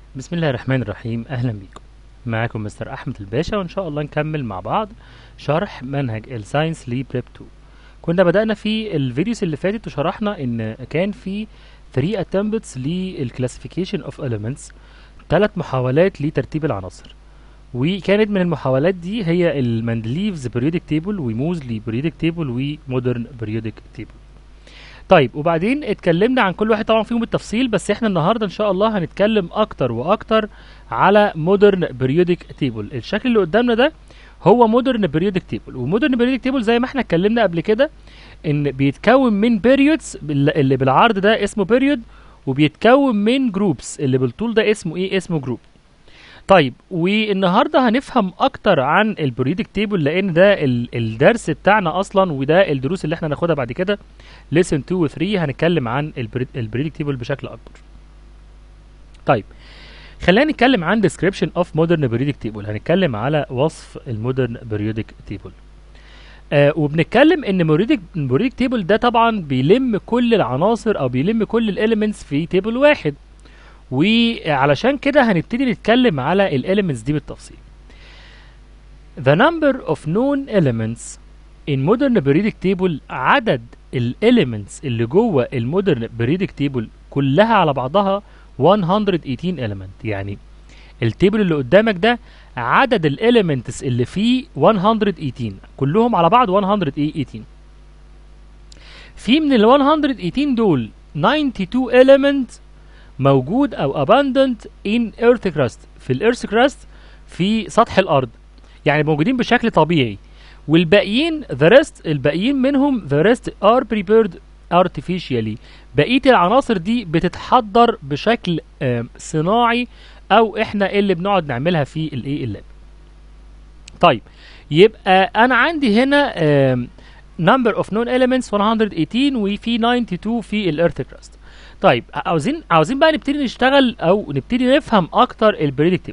بسم الله الرحمن الرحيم اهلا بيكم معاكم مستر احمد الباشا وان شاء الله نكمل مع بعض شرح منهج الساينس لي بريب 2 كنا بدأنا في الفيديوز اللي فاتت وشرحنا ان كان في 3 attempts للكلاسيفيكيشن اوف elements ثلاث محاولات لترتيب العناصر وكانت من المحاولات دي هي المندليفز بريودك تيبل وموزلي بريودك تيبل ومودرن بريودك تيبل طيب وبعدين اتكلمنا عن كل واحد طبعا فيهم بالتفصيل بس احنا النهارده ان شاء الله هنتكلم اكتر واكتر على مودرن بريودك تيبل الشكل اللي قدامنا ده هو مودرن بريودك تيبل ومودرن بريودك تيبل زي ما احنا اتكلمنا قبل كده ان بيتكون من بيريودز اللي بالعرض ده اسمه بيريود وبيتكون من جروبس اللي بالطول ده اسمه ايه اسمه جروب طيب والنهارده هنفهم اكتر عن البريودك تيبل لان ده ال- الدرس بتاعنا اصلا وده الدروس اللي احنا هناخدها بعد كده ليسن 2 و 3 هنتكلم عن البريدك تيبل بشكل اكبر طيب خلينا نتكلم عن description of modern periodic table هنتكلم على وصف المودرن periodic table آه وبنتكلم ان periodic periodic table ده طبعا بيلم كل العناصر او بيلم كل الاليمنتس في تيبل واحد وعلشان كده هنبتدي نتكلم على الاليمنتس دي بالتفصيل The number of known elements in modern periodic table عدد الاليمنتس اللي جوه المودرن periodic table كلها على بعضها 118 element يعني التيبل اللي قدامك ده عدد الاليمنتس اللي فيه 118 كلهم على بعض 118 في من ال 118 دول 92 element موجود او abundant in earth crust في الارث crust في سطح الارض يعني موجودين بشكل طبيعي والباقيين the rest الباقيين منهم the rest are prepared artificially بقيه العناصر دي بتتحضر بشكل آم، صناعي او احنا اللي بنقعد نعملها في الايه اللاب طيب يبقى انا عندي هنا آم، number of known elements 118 وفي 92 في الارث كراست طيب عاوزين عاوزين بقى نبتدي نشتغل او نبتدي نفهم اكتر البريدكتيبل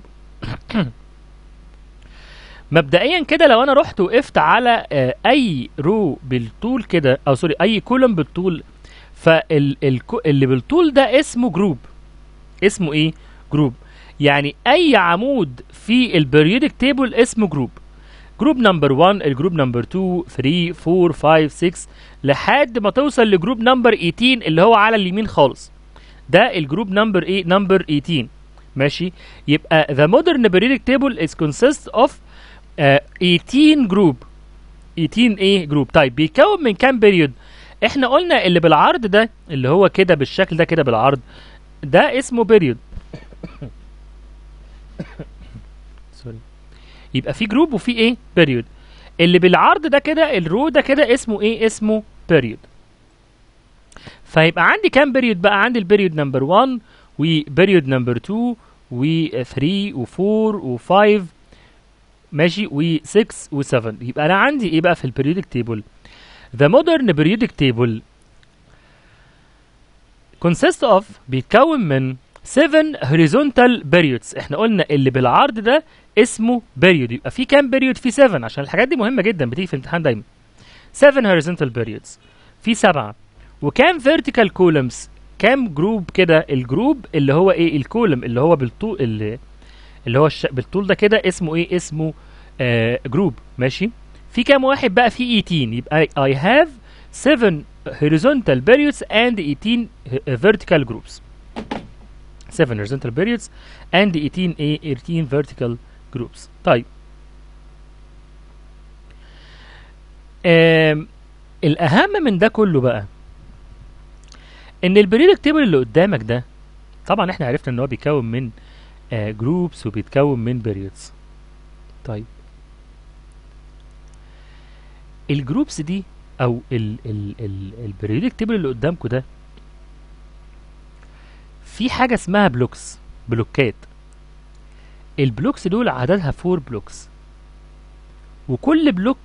مبدئيا كده لو انا رحت وقفت على آه، اي رو بالطول كده او سوري اي كولوم بالطول فاللي بالطول ده اسمه جروب اسمه ايه جروب يعني اي عمود في البريودك تيبل اسمه جروب جروب نمبر 1 الجروب نمبر 2 3 4 5 6 لحد ما توصل لجروب نمبر 18 اللي هو على اليمين خالص ده الجروب نمبر ايه نمبر 18 ماشي يبقى the modern periodic table is consists of آه 18 جروب 18 ايه جروب طيب بيتكون من كام بيريود احنا قلنا اللي بالعرض ده اللي هو كده بالشكل ده كده بالعرض ده اسمه بيريود سوري يبقى في جروب وفي ايه بيريود اللي بالعرض ده كده الرو ده كده اسمه ايه اسمه بيريود فيبقى عندي كام بيريود بقى عندي البيريود نمبر 1 وبيريود نمبر 2 و3 و4 و5 ماشي و6 و7 يبقى انا عندي ايه بقى في البريودك تيبل The modern periodic table consists of بيتكون من 7 horizontal periods احنا قلنا اللي بالعرض ده اسمه period يبقى في كام period في 7 عشان الحاجات دي مهمة جدا بتيجي في الامتحان دايما 7 horizontal periods في سبعة وكام vertical columns كام جروب كده الجروب اللي هو ايه الكولم اللي هو بالطول اللي اللي هو الش... بالطول ده كده اسمه ايه اسمه آه جروب ماشي في كام واحد بقى في 18 يبقى I have 7 horizontal periods and 18 vertical groups 7 horizontal periods and 18 ايه 18 vertical groups طيب آم الاهم من ده كله بقى ان البريدك تيبل اللي قدامك ده طبعا احنا عرفنا ان هو بيكون من جروبس وبيتكون من periods طيب الجروبس دي او ال ال ال البريودك تيبل اللي قدامكم ده في حاجه اسمها بلوكس بلوكات البلوكس دول عددها 4 بلوكس وكل بلوك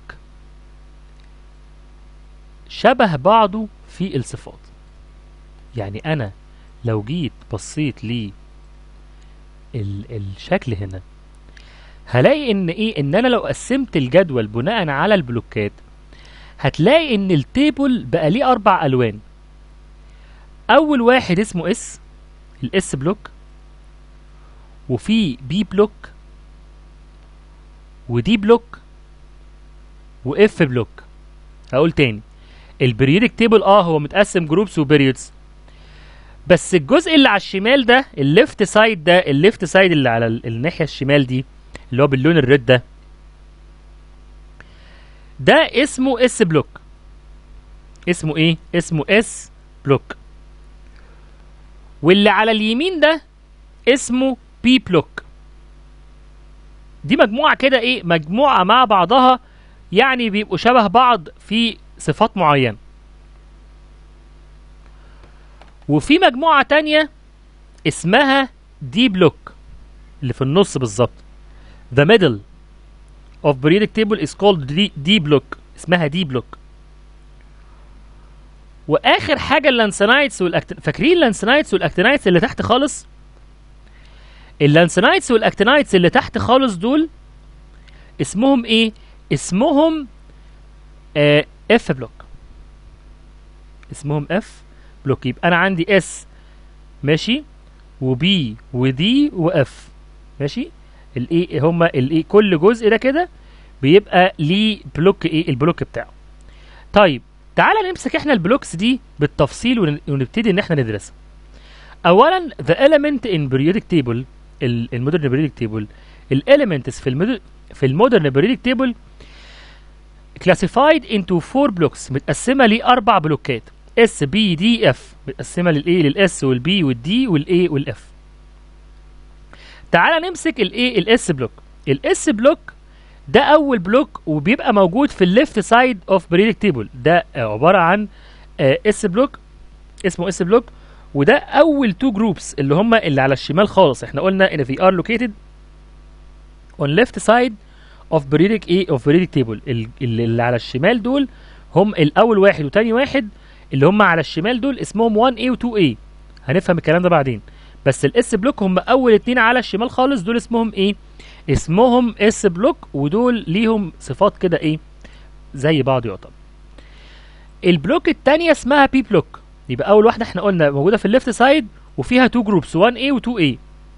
شبه بعضه في الصفات يعني انا لو جيت بصيت لي ال الشكل هنا هلاقي ان ايه ان انا لو قسمت الجدول بناء على البلوكات هتلاقي ان التيبل بقى ليه اربع الوان اول واحد اسمه اس الاس بلوك وفي بي بلوك ودي بلوك واف بلوك هقول تاني البريودك تيبل اه هو متقسم جروبس وبريودز بس الجزء اللي على الشمال ده الليفت سايد ده الليفت سايد اللي على ال- الناحيه الشمال دي اللي هو باللون الريد ده ده اسمه اس بلوك اسمه ايه اسمه اس بلوك واللي على اليمين ده اسمه بي بلوك دي مجموعه كده ايه مجموعه مع بعضها يعني بيبقوا شبه بعض في صفات معينه وفي مجموعه تانية اسمها دي بلوك اللي في النص بالظبط the middle of periodic table is called D, D block اسمها D block واخر حاجه اللانسنايتس والأكت... فاكرين اللانسنايتس والاكتينايتس اللي تحت خالص اللانسنايتس والاكتينايتس اللي تحت خالص دول اسمهم ايه اسمهم آه اف بلوك اسمهم اف بلوك يبقى انا عندي اس ماشي وبي ودي واف ماشي الايه هما الايه كل جزء ده كده بيبقى ليه بلوك ايه البلوك بتاعه طيب تعالى نمسك احنا البلوكس دي بالتفصيل ون- ونبتدي ان احنا ندرسها اولا the element in periodic table ال- المودرن periodic table الاليمنتس في المودر في المودرن periodic table classified into four blocks متقسمه لاربع بلوكات اس بي دي اف متقسمه للايه للاس والبي والدي والاي والاف تعالى نمسك الايه الاس بلوك الاس بلوك ده اول بلوك وبيبقى موجود في الليفت سايد اوف بريدك تيبل ده آه، عباره عن اس بلوك اسمه اس بلوك وده اول تو جروبس اللي هم اللي على الشمال خالص احنا قلنا ان في ار لوكيتد اون ليفت سايد اوف بريدك ايه اوف بريدك تيبل اللي اللي على الشمال دول هم الاول واحد وتاني واحد اللي هم على الشمال دول اسمهم 1A و 2A هنفهم الكلام ده بعدين بس الاس بلوك هم اول اتنين على الشمال خالص دول اسمهم ايه اسمهم اس بلوك ودول ليهم صفات كده ايه زي بعض يعتبر البلوك التانية اسمها بي بلوك يبقى اول واحده احنا قلنا موجوده في الليفت سايد وفيها تو جروبس 1A و 2A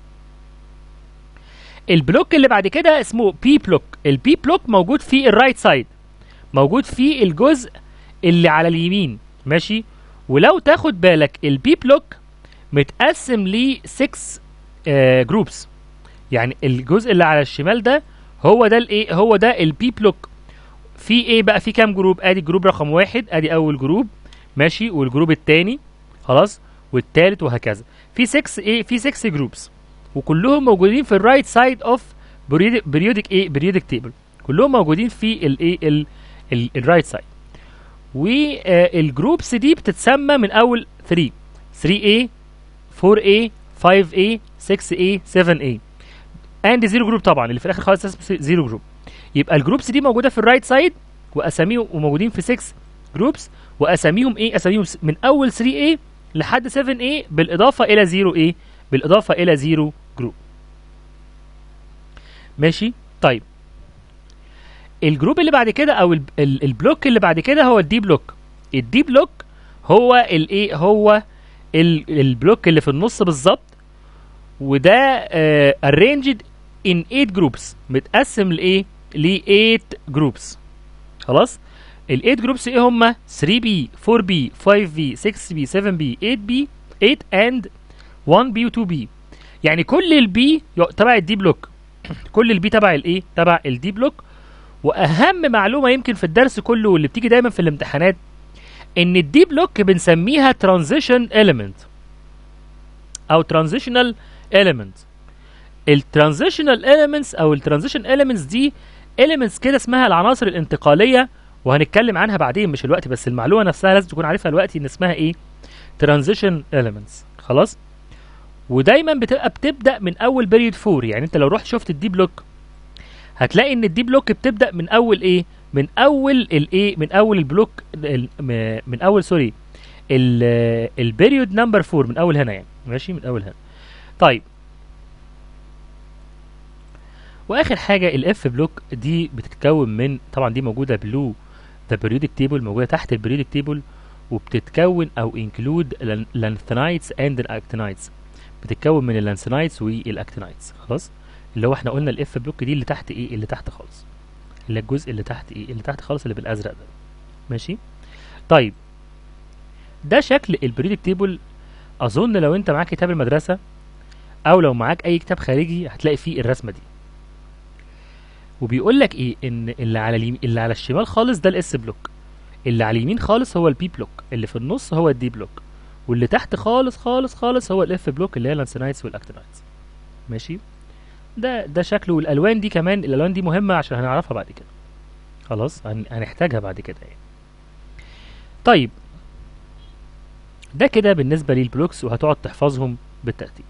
البلوك اللي بعد كده اسمه بي بلوك البي بلوك موجود في الرايت سايد موجود في الجزء اللي على اليمين ماشي ولو تاخد بالك البي بلوك متقسم ل 6 جروبس يعني الجزء اللي على الشمال ده هو ده الايه هو ده البي بلوك في ايه بقى في كام جروب ادي جروب رقم واحد ادي اول جروب ماشي والجروب الثاني خلاص والثالث وهكذا في 6 ايه في 6 جروبس وكلهم موجودين في الرايت سايد اوف بريودك ايه بريودك تيبل كلهم موجودين في الايه الرايت سايد والجروبس دي بتتسمى من اول 3 3A 4A 5A 6A 7A اند زيرو جروب طبعا اللي في الاخر خالص اسمه زيرو جروب يبقى الجروبس دي موجوده في الرايت سايد واساميهم وموجودين في 6 جروبس واساميهم ايه اساميهم س- من اول 3A لحد 7A بالاضافه الى 0A بالاضافه الى 0 جروب ماشي طيب الجروب اللي بعد كده او ال- ال- البلوك اللي بعد كده هو الدي بلوك الدي بلوك هو الايه هو ال- البلوك اللي في النص بالظبط وده uh, arranged in 8 groups متقسم لايه ل 8 groups خلاص ال 8 جروبس ايه هما 3B 4B 5B 6B 7B 8B 8 and 1B و 2B يعني كل البي تبع الدي بلوك كل البي تبع الايه تبع الدي بلوك واهم معلومه يمكن في الدرس كله واللي بتيجي دايما في الامتحانات ان الدي بلوك بنسميها ترانزيشن element او ترانزيشنال element الترانزيشنال elements او الترانزيشن elements دي elements كده اسمها العناصر الانتقاليه وهنتكلم عنها بعدين مش الوقت بس المعلومه نفسها لازم تكون عارفها دلوقتي ان اسمها ايه ترانزيشن elements خلاص ودايما بتبقى بتبدا من اول بيريد 4 يعني انت لو رحت شفت الدي بلوك هتلاقي ان الدي بلوك بتبدا من اول ايه من اول الايه من اول البلوك ال- م- من اول سوري البيريود نمبر 4 من اول هنا يعني ماشي من اول هنا طيب واخر حاجه الاف بلوك دي بتتكون من طبعا دي موجوده بلو ذا periodic تيبل موجوده تحت البريودك تيبل وبتتكون او انكلود لانثنايتس اند الاكتينايتس بتتكون من اللانسينايتس والاكتينايتس خلاص اللي هو احنا قلنا الاف بلوك دي اللي تحت ايه اللي تحت خالص اللي الجزء اللي تحت ايه اللي تحت خالص اللي بالازرق ده ماشي طيب ده شكل البريدك تيبل اظن لو انت معاك كتاب المدرسه او لو معاك اي كتاب خارجي هتلاقي فيه الرسمه دي وبيقول لك ايه ان اللي على اليمين اللي على الشمال خالص ده الاس بلوك اللي على اليمين خالص هو البي بلوك اللي في النص هو الدي بلوك واللي تحت خالص خالص خالص هو الاف بلوك اللي هي اللانسينايتس والاكتينايتس ماشي ده ده شكله والالوان دي كمان الالوان دي مهمه عشان هنعرفها بعد كده خلاص هن- هنحتاجها بعد كده يعني طيب ده كده بالنسبه للبلوكس وهتقعد تحفظهم بالترتيب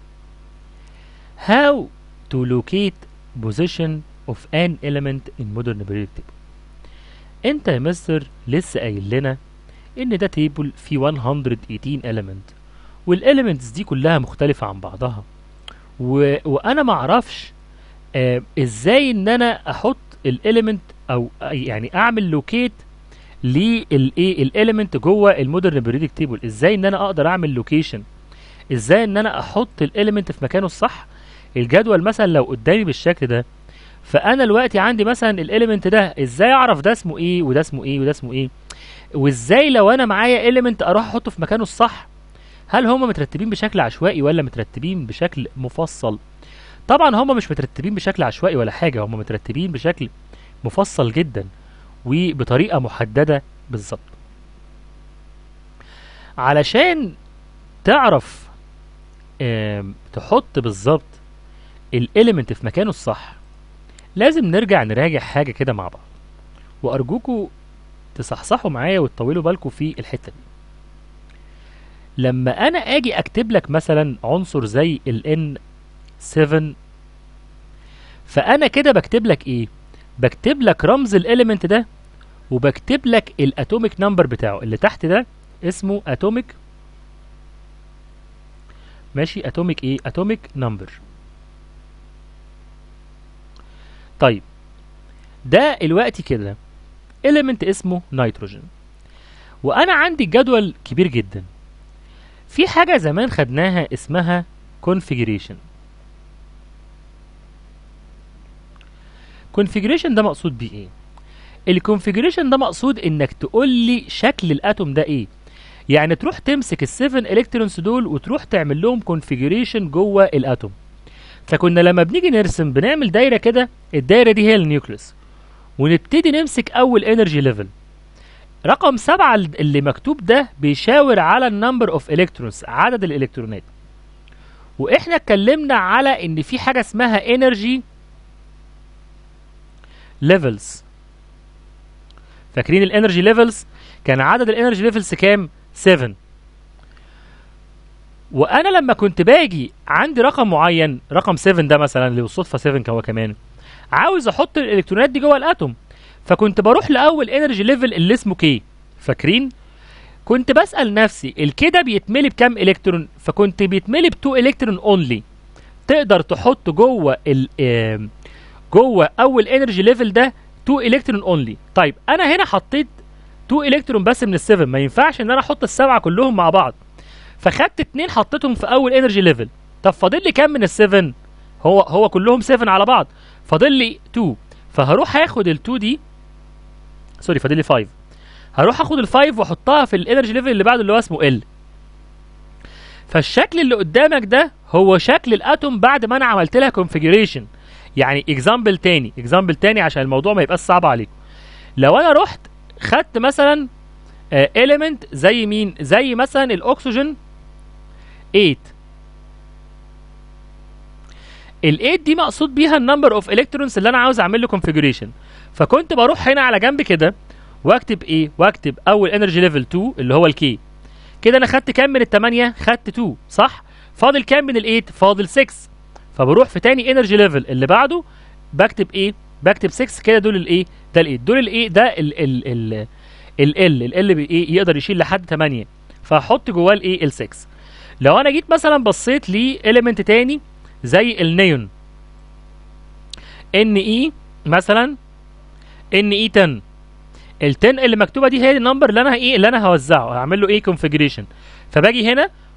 how to locate position of an element in modern periodic table انت يا مستر لسه قايل لنا ان ده تيبل فيه 118 element والاليمنتس دي كلها مختلفة عن بعضها و... وانا معرفش آه ازاي ان انا احط الاليمنت او يعني اعمل لوكيت للايه الاليمنت جوه المودرن بريدك تيبل ازاي ان انا اقدر اعمل لوكيشن ازاي ان انا احط الاليمنت في مكانه الصح الجدول مثلا لو قدامي بالشكل ده فانا دلوقتي عندي مثلا الاليمنت ده ازاي اعرف ده اسمه ايه وده اسمه ايه وده اسمه ايه وازاي لو انا معايا اليمنت اروح احطه في مكانه الصح هل هم مترتبين بشكل عشوائي ولا مترتبين بشكل مفصل طبعا هم مش مترتبين بشكل عشوائي ولا حاجه هم مترتبين بشكل مفصل جدا وبطريقه محدده بالظبط علشان تعرف آم، تحط بالظبط الاليمنت في مكانه الصح لازم نرجع نراجع حاجه كده مع بعض وارجوكوا تصحصحوا معايا وتطولوا بالكم في الحته دي لما انا اجي اكتب لك مثلا عنصر زي ال N7 فانا كده بكتب لك ايه بكتب لك رمز الاليمنت ده وبكتب لك الاتوميك نمبر بتاعه اللي تحت ده اسمه اتوميك ماشي اتوميك ايه اتوميك نمبر طيب ده الوقت كده element اسمه نيتروجين وانا عندي جدول كبير جدا في حاجة زمان خدناها اسمها configuration configuration ده مقصود بيه ايه الكونفيجريشن ده مقصود انك تقول لي شكل الاتوم ده ايه يعني تروح تمسك السيفن الكترونز دول وتروح تعمل لهم كونفيجريشن جوه الاتوم فكنا لما بنيجي نرسم بنعمل دايره كده الدايره دي هي النيوكليوس ونبتدي نمسك اول انرجي ليفل رقم سبعة اللي مكتوب ده بيشاور على النمبر اوف الكترونز عدد الالكترونات واحنا اتكلمنا على ان في حاجه اسمها انرجي ليفلز فاكرين الانرجي ليفلز كان عدد الانرجي ليفلز كام 7 وانا لما كنت باجي عندي رقم معين رقم 7 ده مثلا اللي بالصدفه 7 هو كمان عاوز احط الالكترونات دي جوه الاتوم فكنت بروح لاول انرجي ليفل اللي اسمه كي فاكرين كنت بسال نفسي الكي ده بيتملي بكام الكترون فكنت بيتملي ب 2 الكترون اونلي تقدر تحط جوه ال آم، جوه اول انرجي ليفل ده 2 الكترون اونلي طيب انا هنا حطيت 2 الكترون بس من ال7 ما ينفعش ان انا احط السبعه كلهم مع بعض فخدت اتنين حطيتهم في اول انرجي ليفل طب فاضل لي كام من ال7 هو هو كلهم 7 على بعض فاضل لي 2 فهروح اخد ال2 دي سوري فاضل لي 5 هروح اخد ال5 واحطها في الانرجي ليفل اللي بعده اللي هو اسمه ال فالشكل اللي قدامك ده هو شكل الاتوم بعد ما انا عملت لها كونفيجريشن يعني اكزامبل تاني اكزامبل تاني عشان الموضوع ما يبقاش صعب عليكم لو انا رحت خدت مثلا اليمنت زي مين زي مثلا الاكسجين 8 ال 8 دي مقصود بيها النمبر اوف الكترونز اللي انا عاوز اعمل له كونفيجريشن فكنت بروح هنا على جنب كده واكتب ايه واكتب اول انرجي ليفل 2 اللي هو الكي كده انا خدت كام من الثمانية خدت 2 صح فاضل كام من ال8 فاضل 6 فبروح في تاني انرجي ليفل اللي بعده بكتب ايه بكتب 6 كده دول الايه ده الايه دول الايه ده ال ال ال ال ال ال ايه يقدر يشيل لحد 8 فهحط جواه الايه ال 6 لو انا جيت مثلا بصيت لإيليمنت تاني زي النيون ان اي مثلا ان اي 10 ال 10 اللي مكتوبه دي هي النمبر اللي انا ايه اللي انا هوزعه هعمل له ايه كونفيجريشن فباجي هنا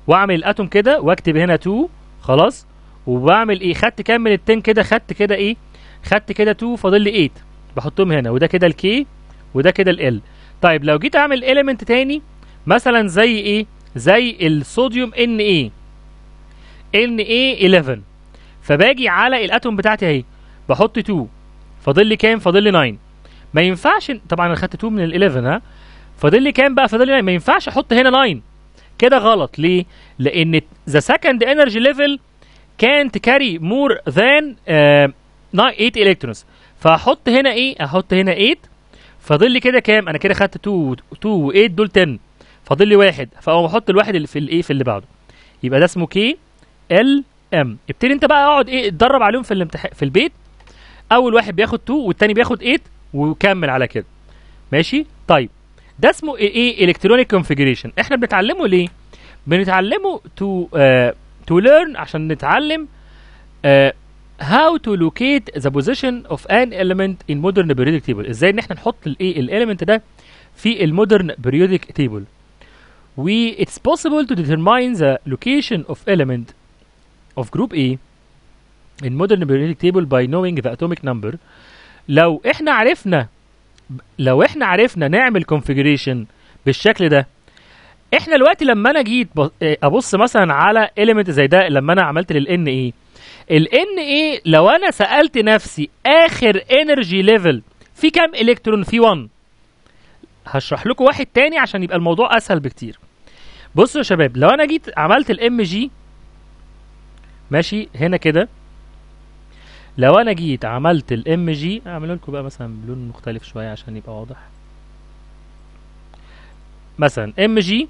واعمل الاتوم كده واكتب هنا 2 خلاص وبعمل ايه خدت كام من ال 10 كده خدت كده ايه خدت كده 2 فاضل لي 8 بحطهم هنا وده كده الكي وده كده ال طيب لو جيت اعمل اليمنت تاني مثلا زي ايه زي الصوديوم ان ايه ان ايه 11 فباجي على الاتوم بتاعتي اهي بحط 2 فاضل لي كام فاضل لي 9 ما ينفعش طبعا انا خدت 2 من ال 11 ها فاضل لي كام بقى فاضل لي 9 ما ينفعش احط هنا 9 كده غلط ليه لان ذا سكند انرجي ليفل كانت كاري مور ذان 8 الكترونز فهحط هنا ايه احط هنا 8 فاضل لي كده كام انا كده خدت 2 2 و 8 دول 10 فاضل لي واحد فاقوم احط الواحد اللي في الايه في اللي بعده يبقى ده اسمه كي ال ام ابتدي انت بقى اقعد ايه اتدرب عليهم في الامتحان في البيت اول واحد بياخد 2 والتاني بياخد 8 وكمل على كده ماشي طيب ده اسمه ايه الكترونيك كونفيجريشن احنا بنتعلمه ليه بنتعلمه تو تو ليرن عشان نتعلم uh, how to locate the position of an element in modern periodic table ازاي ان احنا نحط الايه الاليمنت ده في المودرن periodic table و it's possible to determine the location of element of group A in modern periodic table by knowing the atomic number لو احنا عرفنا لو احنا عرفنا نعمل configuration بالشكل ده احنا دلوقتي لما انا جيت ابص مثلا على element زي ده لما انا عملت للان ايه الان ايه لو انا سالت نفسي اخر انرجي ليفل في كام الكترون في 1 هشرح لكم واحد تاني عشان يبقى الموضوع اسهل بكتير بصوا يا شباب لو انا جيت عملت الام جي ماشي هنا كده لو انا جيت عملت الام جي اعمل لكم بقى مثلا بلون مختلف شويه عشان يبقى واضح مثلا ام جي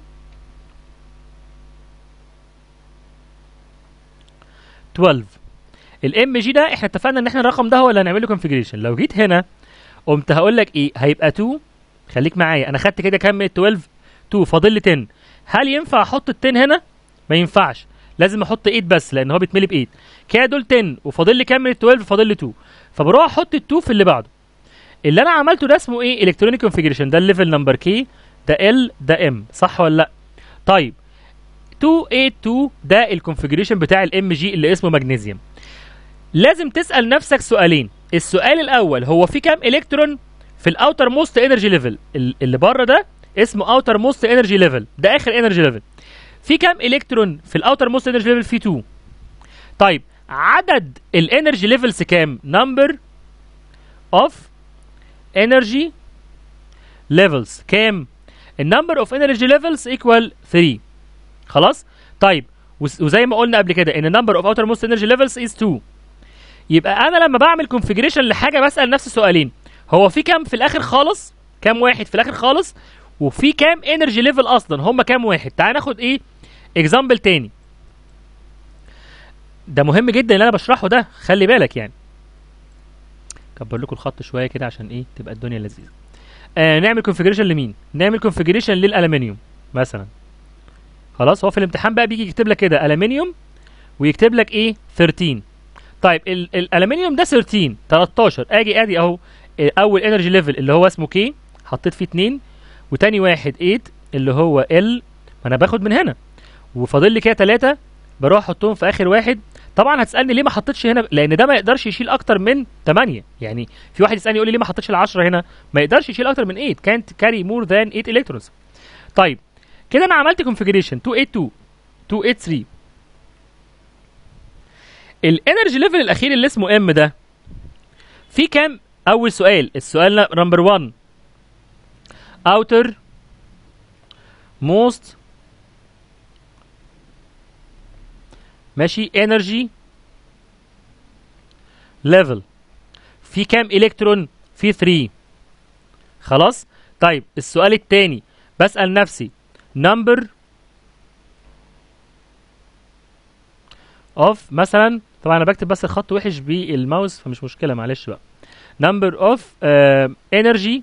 12 الام جي ده احنا اتفقنا ان احنا الرقم ده هو اللي هنعمل له كونفيجريشن لو جيت هنا قمت هقول لك ايه هيبقى 2 خليك معايا انا خدت كده كام من 12 2 فاضل لي 10 هل ينفع احط ال 10 هنا ما ينفعش لازم احط 8 بس لان هو بيتملي ب 8 كده دول 10 وفاضل لي كام من ال 12 فاضل لي 2 فبروح احط ال 2 في اللي بعده اللي انا عملته ده اسمه ايه الكترونيك كونفيجريشن ده الليفل نمبر كي ده ال ده ام صح ولا لا طيب 282 ده الكونفيجريشن بتاع الام جي اللي اسمه مغنيسيوم لازم تسال نفسك سؤالين السؤال الاول هو في كام الكترون في الاوتر موست انرجي ليفل اللي بره ده اسمه اوتر موست انرجي ليفل ده اخر انرجي ليفل في كام الكترون في الاوتر موست انرجي ليفل في 2 طيب عدد الانرجي ليفلز كام نمبر اوف انرجي ليفلز كام النمبر اوف انرجي ليفلز ايكوال 3 خلاص طيب وزي ما قلنا قبل كده ان نمبر اوف اوتر موست انرجي ليفلز از 2 يبقى انا لما بعمل كونفيجريشن لحاجه بسال نفسي سؤالين هو في كام في الاخر خالص كام واحد في الاخر خالص وفي كام انرجي ليفل اصلا هم كام واحد تعال ناخد ايه اكزامبل تاني ده مهم جدا اللي انا بشرحه ده خلي بالك يعني كبر لكم الخط شويه كده عشان ايه تبقى الدنيا لذيذه آه نعمل كونفيجريشن لمين نعمل كونفيجريشن للالومنيوم مثلا خلاص هو في الامتحان بقى بيجي يكتب لك كده الومنيوم ويكتب لك ايه 13 طيب الالومنيوم ده 13 13 اجي ادي اهو اول انرجي ليفل اللي هو اسمه كي حطيت فيه 2 وتاني واحد 8 اللي هو ال ما انا باخد من هنا وفاضل لي كده 3 بروح احطهم في اخر واحد طبعا هتسالني ليه ما حطيتش هنا لان ده ما يقدرش يشيل اكتر من 8 يعني في واحد يسالني يقول لي ليه ما حطيتش ال 10 هنا ما يقدرش يشيل اكتر من 8 كانت كاري مور ذان 8 الكترونز طيب كده انا عملت كونفيجريشن 282 283 الانرجي ليفل الاخير اللي اسمه ام ده في كام اول سؤال السؤال نمبر 1 outer most ماشي energy level في كام الكترون في 3 خلاص طيب السؤال الثاني بسأل نفسي number of مثلا طبعا انا بكتب بس الخط وحش بالماوس فمش مشكله معلش بقى number of uh, energy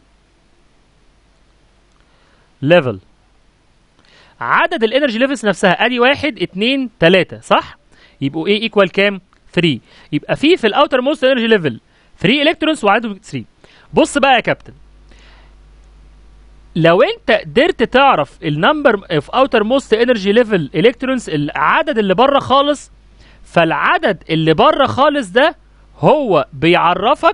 level عدد الانرجي ليفلز نفسها ادي واحد اتنين تلاته صح؟ يبقوا ايه ايكوال كام؟ 3 يبقى في في الاوتر موست انرجي ليفل 3 الكترونز وعددهم 3 بص بقى يا كابتن لو انت قدرت تعرف النمبر اوف اوتر موست انرجي ليفل الكترونز العدد اللي بره خالص فالعدد اللي بره خالص ده هو بيعرفك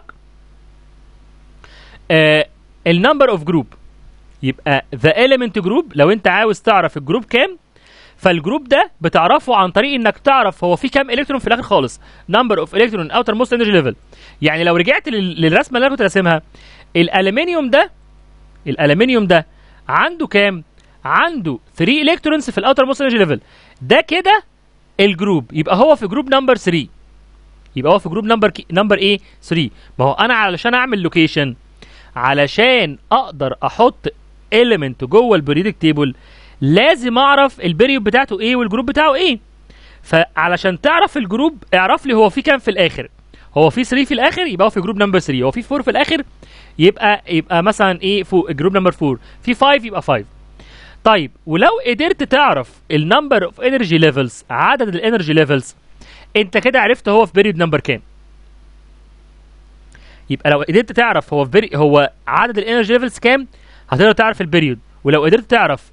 النمبر اوف جروب يبقى ذا element جروب لو انت عاوز تعرف الجروب كام فالجروب ده بتعرفه عن طريق انك تعرف هو في كام الكترون في الاخر خالص نمبر اوف الكترون اوتر موست انرجي ليفل يعني لو رجعت لل- للرسمه اللي انا كنت راسمها الالومنيوم ده الالومنيوم ده عنده كام عنده 3 الكترونز في الاوتر موست انرجي ليفل ده كده الجروب يبقى هو في جروب نمبر 3 يبقى هو في جروب نمبر كي... نمبر ايه 3 ما هو انا علشان اعمل لوكيشن علشان اقدر احط element جوه البريدك تيبل لازم اعرف البريود بتاعته ايه والجروب بتاعه ايه فعلشان تعرف الجروب اعرف لي هو في كام في الاخر هو في 3 في الاخر يبقى هو في جروب نمبر 3 هو في 4 في الاخر يبقى يبقى مثلا ايه فوق الجروب نمبر 4 في 5 يبقى 5 طيب ولو قدرت تعرف النمبر اوف انرجي ليفلز عدد الانرجي ليفلز انت كده عرفت هو في بيريود نمبر كام يبقى لو قدرت تعرف هو في بيري هو عدد الانرجي ليفلز كام هتقدر تعرف البيريود ولو قدرت تعرف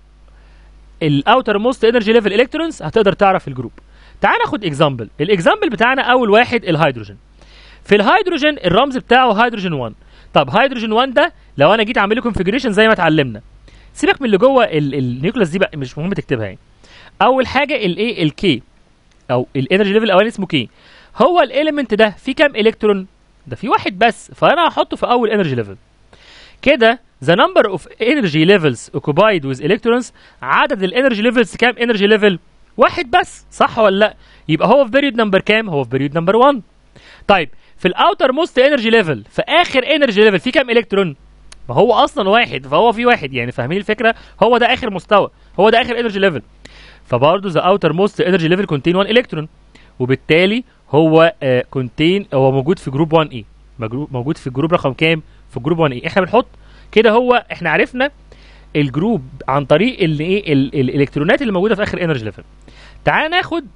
الاوتر موست انرجي ليفل الكترونز هتقدر تعرف الجروب تعال ناخد اكزامبل الاكزامبل بتاعنا اول واحد الهيدروجين في الهيدروجين الرمز بتاعه هيدروجين 1 طب هيدروجين 1 ده لو انا جيت اعمل له كونفيجريشن زي ما اتعلمنا سيبك من اللي جوه ال- النيوكليس دي بقى مش مهم تكتبها يعني اول حاجه الايه الكي او الانرجي ليفل الاولاني اسمه كي هو الاليمنت ده فيه كام الكترون ده فيه واحد بس فانا هحطه في اول انرجي ليفل كده the number of energy levels occupied with electrons عدد الانرجي ليفلز كام انرجي ليفل واحد بس صح ولا لا يبقى هو في بيريود نمبر كام هو في بيريود نمبر 1 طيب في الاوتر موست انرجي ليفل في اخر انرجي ليفل في كام الكترون ما هو اصلا واحد فهو في واحد يعني فاهمين الفكره هو ده اخر مستوى هو ده اخر انرجي ليفل فبرضه ذا اوتر موست انرجي ليفل كونتين 1 الكترون وبالتالي هو كونتين هو موجود في جروب 1 اي موجود في الجروب رقم كام في جروب 1 اي احنا بنحط كده هو احنا عرفنا الجروب عن طريق اللي ايه ال- ال- الالكترونات اللي موجوده في اخر انرجي ليفل تعال ناخد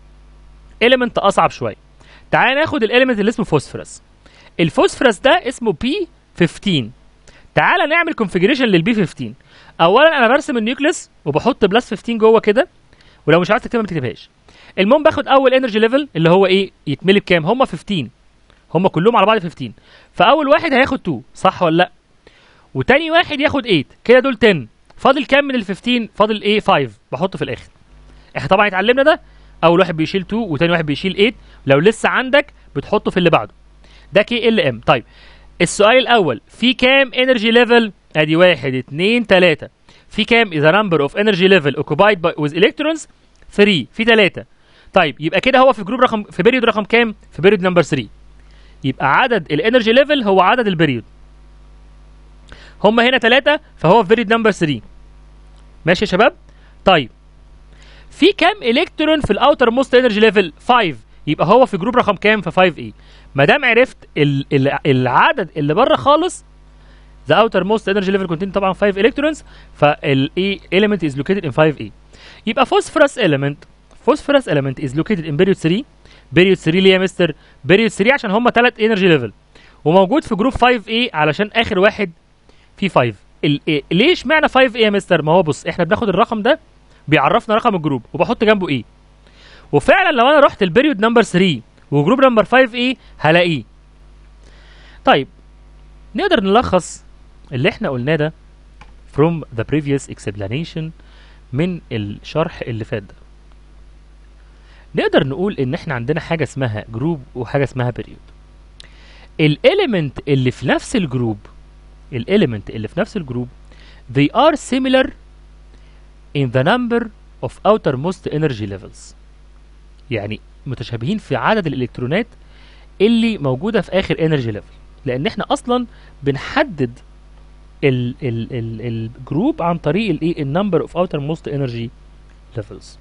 اليمنت اصعب شويه تعال ناخد الاليمنت اللي اسمه فوسفورس الفوسفورس ده اسمه بي 15 تعال نعمل كونفيجريشن للبي 15 اولا انا برسم النيوكليس وبحط بلس 15 جوه كده ولو مش عارف تكتبها ما تكتبهاش المهم باخد اول انرجي ليفل اللي هو ايه يتملي بكام هم 15 هم كلهم على بعض 15 فاول واحد هياخد 2 صح ولا لا وتاني واحد ياخد 8 كده دول 10 فاضل كام من ال 15 فاضل ايه 5 بحطه في الاخر احنا طبعا اتعلمنا ده اول واحد بيشيل 2 وتاني واحد بيشيل 8 لو لسه عندك بتحطه في اللي بعده ده كي ال ام طيب السؤال الاول في كام انرجي ليفل ادي واحد اتنين تلاتة في كام اذا نمبر اوف انرجي ليفل اوكوبايد باي ويز الكترونز 3 في تلاتة طيب يبقى كده هو في جروب رقم في بيريود رقم كام في بيريود نمبر 3 يبقى عدد الانرجي ليفل هو عدد البيريود هم هنا ثلاثة فهو في بيريود نمبر 3 ماشي يا شباب طيب في كام الكترون في الاوتر موست انرجي ليفل 5 يبقى هو في جروب رقم كام في 5 اي ما دام عرفت ال ال العدد اللي بره خالص the outer most energy level contain طبعا 5 electrons فال A element is located in 5A يبقى phosphorus element phosphorus element is located in period 3 period 3 ليه يا مستر period 3 عشان هم ثلاث energy level وموجود في جروب 5A علشان اخر واحد فيه 5 ال A ليه اشمعنى 5A يا مستر ما هو بص احنا بناخد الرقم ده بيعرفنا رقم الجروب وبحط جنبه ايه وفعلا لو انا رحت البيريود نمبر 3 وجروب نمبر 5 ايه هلاقيه طيب نقدر نلخص اللي احنا قلناه ده from the previous explanation من الشرح اللي فات ده نقدر نقول ان احنا عندنا حاجه اسمها جروب وحاجه اسمها بيريود الاليمنت اللي في نفس الجروب الاليمنت اللي في نفس الجروب they are similar in the number of outermost energy levels يعني متشابهين في عدد الالكترونات اللي موجوده في اخر انرجي ليفل لان احنا اصلا بنحدد ال ال ال الجروب عن طريق الايه النمبر اوف اوتر موست انرجي ليفلز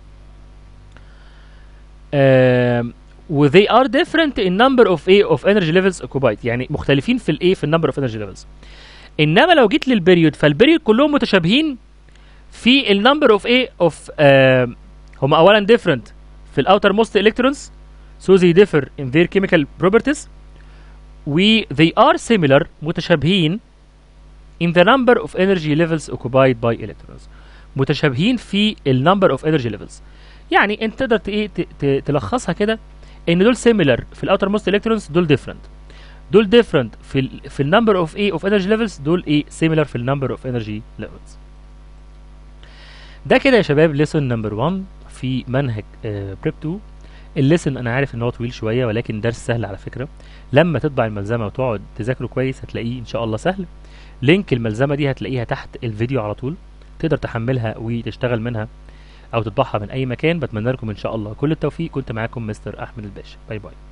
و they are different in number of ايه of energy levels occupied يعني مختلفين في الايه في النمبر اوف energy levels انما لو جيت للبريود فالبريود كلهم متشابهين في النمبر اوف ايه اوف هم اولا different في الاوتر موست electrons so they differ in their chemical properties و they are similar متشابهين in the number of energy levels occupied by electrons متشابهين في ال number of energy levels يعني انت تقدر ت- ايه ت- ت- تلخصها كده ان دول similar في الاوتر موست الكترونز دول different دول different في ال في النمبر اوف ايه اوف انرجي ليفلز دول ايه similar في النمبر اوف انرجي ليفلز ده كده يا شباب ليسون نمبر 1 في منهج بريب 2 الليسن انا عارف ان هو طويل شويه ولكن درس سهل على فكره لما تطبع الملزمه وتقعد تذاكره كويس هتلاقيه ان شاء الله سهل لينك الملزمه دي هتلاقيها تحت الفيديو على طول تقدر تحملها وتشتغل منها او تطبعها من اي مكان بتمنى لكم ان شاء الله كل التوفيق كنت معاكم مستر احمد الباشا باي باي